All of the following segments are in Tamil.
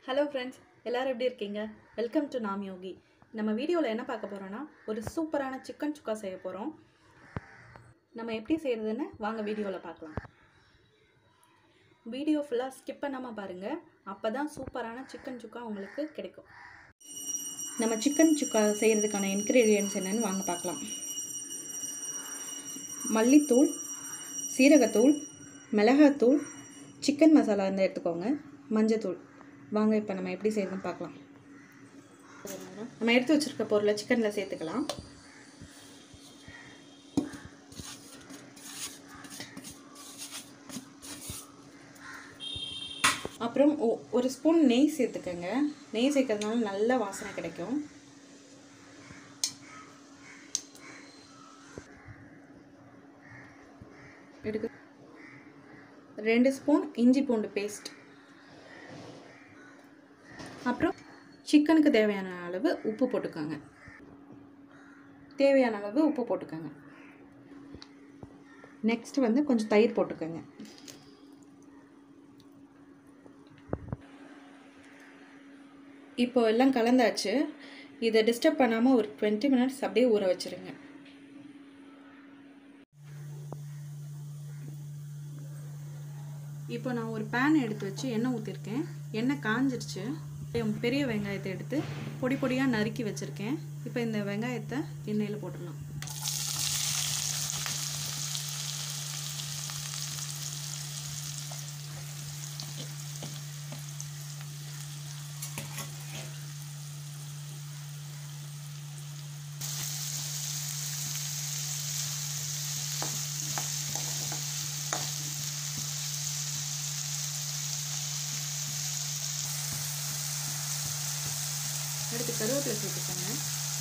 ஹலோ ஃப்ரெண்ட்ஸ் எல்லாரும் எப்படி இருக்கீங்க வெல்கம் டு நாம் யோகி நம்ம வீடியோவில் என்ன பார்க்க போகிறோன்னா ஒரு சூப்பரான சிக்கன் சுக்கா செய்ய போகிறோம் நம்ம எப்படி செய்கிறதுன்னு வாங்க வீடியோவில் பார்க்கலாம் வீடியோ ஃபுல்லாக ஸ்கிப் பண்ணாமல் பாருங்கள் அப்போ தான் சூப்பரான சிக்கன் சுக்கா உங்களுக்கு கிடைக்கும் நம்ம சிக்கன் சுக்கா செய்கிறதுக்கான இன்க்ரீடியன்ட்ஸ் என்னென்னு வாங்க பார்க்கலாம் மல்லித்தூள் சீரகத்தூள் மிளகாத்தூள் சிக்கன் மசாலா இருந்தால் எடுத்துக்கோங்க மஞ்சத்தூள் வாங்க இப்போ நம்ம எப்படி செய்யறதுன்னு பார்க்கலாம் நம்ம எடுத்து வச்சுருக்க பொருளை சிக்கனில் சேர்த்துக்கலாம் அப்புறம் ஒ- ஒரு ஸ்பூன் நெய் சேர்த்துக்கோங்க நெய் சேர்க்கறதுனால நல்ல வாசனை கிடைக்கும் எடுக்க ரெண்டு ஸ்பூன் இஞ்சி பூண்டு பேஸ்ட் அப்புறம் சிக்கனுக்கு தேவையான அளவு உப்பு போட்டுக்கோங்க தேவையான அளவு உப்பு போட்டுக்கோங்க நெக்ஸ்ட் வந்து கொஞ்சம் தயிர் போட்டுக்கோங்க இப்போ எல்லாம் கலந்தாச்சு இதை டிஸ்டர்ப் பண்ணாமல் ஒரு டுவெண்ட்டி மினிட்ஸ் அப்படியே ஊற வச்சுருங்க இப்போ நான் ஒரு பேன் எடுத்து வச்சு எண்ணெய் ஊற்றிருக்கேன் எண்ணெய் காஞ்சிருச்சு பெரிய வெங்காயத்தை எடுத்து பொடி பொடியாக நறுக்கி வச்சுருக்கேன் இப்போ இந்த வெங்காயத்தை எண்ணெயில் போட்டுடலாம் அடுத்து கருவேப்பிலை சேர்த்துக்கோங்க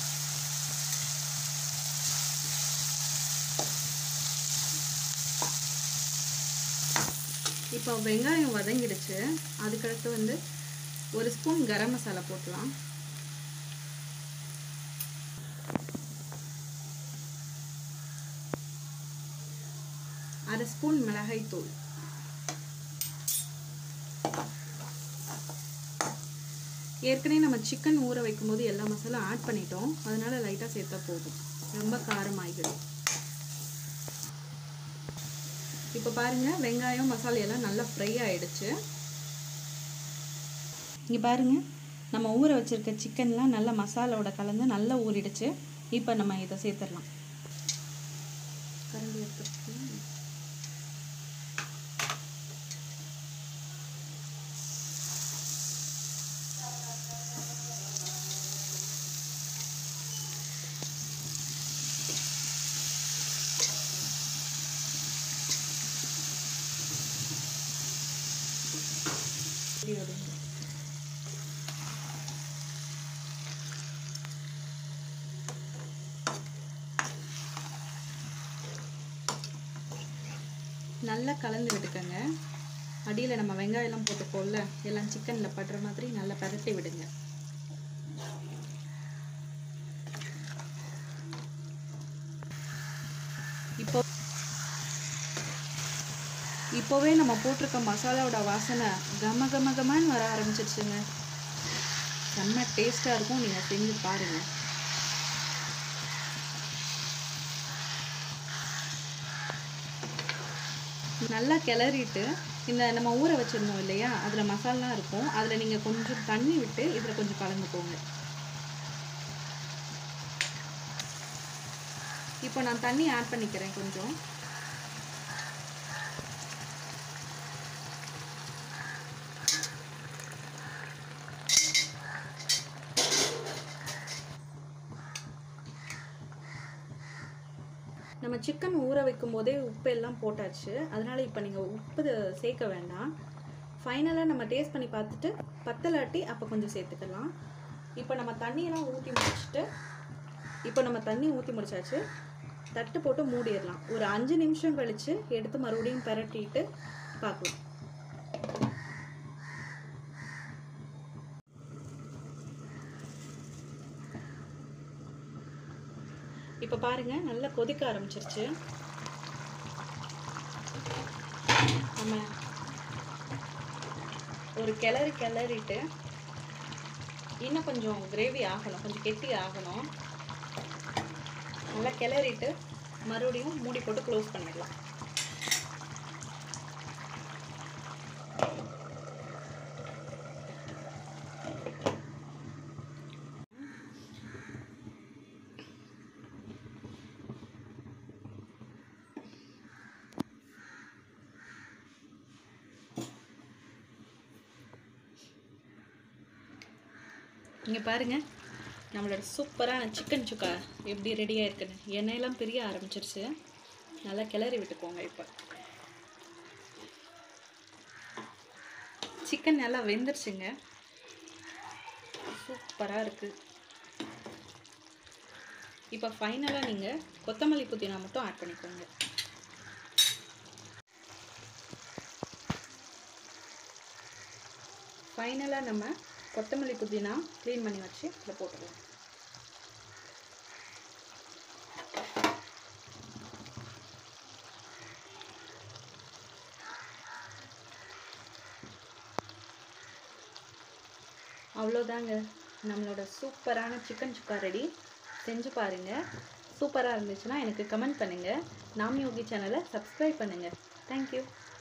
இப்போ வெங்காயம் வதங்கிடுச்சு அதுக்கடுத்து வந்து ஒரு ஸ்பூன் கரம் மசாலா போட்டலாம் அரை ஸ்பூன் மிளகாய் தூள் ஏற்கனவே நம்ம சிக்கன் ஊற வைக்கும்போது எல்லா மசாலா ஆட் பண்ணிட்டோம் அதனால லைட்டாக சேர்த்தா போதும் ரொம்ப காரமாகிடும் இப்போ பாருங்க வெங்காயம் மசாலா எல்லாம் நல்லா ஃப்ரை ஆயிடுச்சு இங்கே பாருங்க நம்ம ஊற வச்சிருக்க சிக்கன்லாம் நல்லா மசாலாவோட கலந்து நல்லா ஊறிடுச்சு இப்போ நம்ம இதை சேர்த்துடலாம் கரண்டி எடுத்து நல்லா கலந்து விட்டுக்கங்க அடியில் நம்ம வெங்காயம்லாம் போட்டுப்போம்ல எல்லாம் சிக்கனில் படுற மாதிரி நல்லா பரட்டி விடுங்க இப்போ இப்போவே நம்ம போட்டிருக்க மசாலாவோட வாசனை கம கம கமன்னு வர ஆரம்பிச்சிருச்சுங்க செம்ம டேஸ்ட்டாக இருக்கும் நீங்கள் செஞ்சு பாருங்கள் நல்லா கிளறிட்டு இந்த நம்ம ஊற வச்சிருந்தோம் இல்லையா அதில் மசாலா இருக்கும் அதில் நீங்கள் கொஞ்சம் தண்ணி விட்டு இதில் கொஞ்சம் கலந்துக்கோங்க இப்போ நான் தண்ணி ஆட் பண்ணிக்கிறேன் கொஞ்சம் நம்ம சிக்கன் ஊற வைக்கும் போதே உப்பு எல்லாம் போட்டாச்சு அதனால இப்போ நீங்கள் உப்பு சேர்க்க வேண்டாம் ஃபைனலாக நம்ம டேஸ்ட் பண்ணி பார்த்துட்டு பத்தலாட்டி அப்போ கொஞ்சம் சேர்த்துக்கலாம் இப்போ நம்ம தண்ணியெல்லாம் ஊற்றி முடிச்சுட்டு இப்போ நம்ம தண்ணி ஊற்றி முடிச்சாச்சு தட்டு போட்டு மூடிடலாம் ஒரு அஞ்சு நிமிஷம் கழித்து எடுத்து மறுபடியும் பரட்டிட்டு பார்க்கலாம் இப்போ பாருங்க நல்லா கொதிக்க ஆரம்பிச்சிருச்சு நம்ம ஒரு கிளறி கிளறிட்டு இன்னும் கொஞ்சம் கிரேவி ஆகணும் கொஞ்சம் கெட்டி ஆகணும் நல்லா கிளறிட்டு மறுபடியும் மூடி போட்டு க்ளோஸ் பண்ணிடலாம் இங்கே பாருங்க நம்மளோட சூப்பரான சிக்கன் சுக்கா எப்படி ரெடியாக இருக்குன்னு எண்ணெயெல்லாம் பிரிய ஆரம்பிச்சிருச்சு நல்லா கிளறி விட்டுக்கோங்க இப்போ சிக்கன் நல்லா வெந்துருச்சுங்க சூப்பராக இருக்குது இப்போ ஃபைனலாக நீங்கள் கொத்தமல்லி புதினா மட்டும் ஆட் பண்ணிக்கோங்க ஃபைனலாக நம்ம கொத்தமல்லி புதினா க்ளீன் பண்ணி வச்சு இதில் போட்டுருவோம் அவ்வளோதாங்க நம்மளோட சூப்பரான சிக்கன் சுக்கா ரெடி செஞ்சு பாருங்கள் சூப்பராக இருந்துச்சுன்னா எனக்கு கமெண்ட் பண்ணுங்கள் நாம் யோகி சேனலை சப்ஸ்கிரைப் பண்ணுங்கள் தேங்க்யூ